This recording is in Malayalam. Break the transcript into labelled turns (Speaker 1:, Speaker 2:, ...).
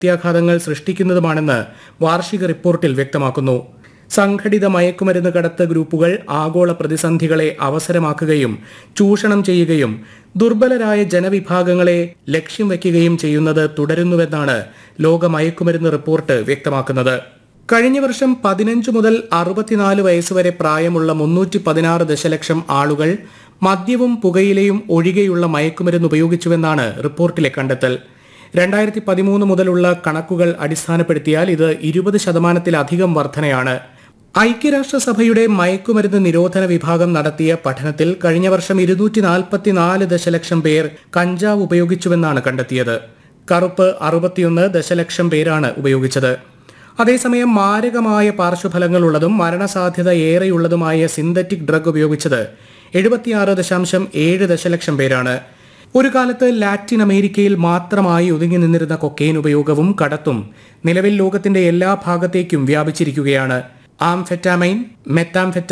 Speaker 1: പ്രത്യാഘാതങ്ങൾ സൃഷ്ടിക്കുന്നതുമാണെന്ന് വാർഷിക റിപ്പോർട്ടിൽ വ്യക്തമാക്കുന്നു സംഘടിത മയക്കുമരുന്ന് കടത്ത് ഗ്രൂപ്പുകൾ ആഗോള പ്രതിസന്ധികളെ അവസരമാക്കുകയും ചൂഷണം ചെയ്യുകയും ദുർബലരായ ജനവിഭാഗങ്ങളെ ലക്ഷ്യം വയ്ക്കുകയും ചെയ്യുന്നത് തുടരുന്നുവെന്നാണ് ലോക മയക്കുമരുന്ന് റിപ്പോർട്ട് വ്യക്തമാക്കുന്നത് കഴിഞ്ഞ വർഷം പതിനഞ്ച് മുതൽ അറുപത്തിനാല് വയസ്സുവരെ പ്രായമുള്ള മുന്നൂറ്റി പതിനാറ് ദശലക്ഷം ആളുകൾ മദ്യവും പുകയിലയും ഒഴികെയുള്ള മയക്കുമരുന്ന് ഉപയോഗിച്ചുവെന്നാണ് റിപ്പോർട്ടിലെ കണ്ടെത്തൽ രണ്ടായിരത്തി പതിമൂന്ന് മുതലുള്ള കണക്കുകൾ അടിസ്ഥാനപ്പെടുത്തിയാൽ ഇത് ഇരുപത് ശതമാനത്തിലധികം വർധനയാണ് ഐക്യരാഷ്ട്രസഭയുടെ മയക്കുമരുന്ന് നിരോധന വിഭാഗം നടത്തിയ പഠനത്തിൽ കഴിഞ്ഞ വർഷം ഇരുന്നൂറ്റി നാൽപ്പത്തിനാല് ദശലക്ഷം പേർ കഞ്ചാവ് ഉപയോഗിച്ചുവെന്നാണ് കണ്ടെത്തിയത് കറുപ്പ് അറുപത്തിയൊന്ന് ദശലക്ഷം പേരാണ് ഉപയോഗിച്ചത് അതേസമയം മാരകമായ പാർശ്വഫലങ്ങളുള്ളതും മരണസാധ്യത ഏറെയുള്ളതുമായ സിന്തറ്റിക് ഡ്രഗ് ഉപയോഗിച്ചത് എഴുപത്തിയാറ് ദശാംശം ഏഴ് ദശലക്ഷം പേരാണ് ഒരു കാലത്ത് ലാറ്റിൻ അമേരിക്കയിൽ മാത്രമായി ഒതുങ്ങി നിന്നിരുന്ന കൊക്കെയിൻ ഉപയോഗവും കടത്തും നിലവിൽ ലോകത്തിന്റെ എല്ലാ ഭാഗത്തേക്കും വ്യാപിച്ചിരിക്കുകയാണ് ആംഫെറ്റാമൈൻ മെത്താംഫെറ്റ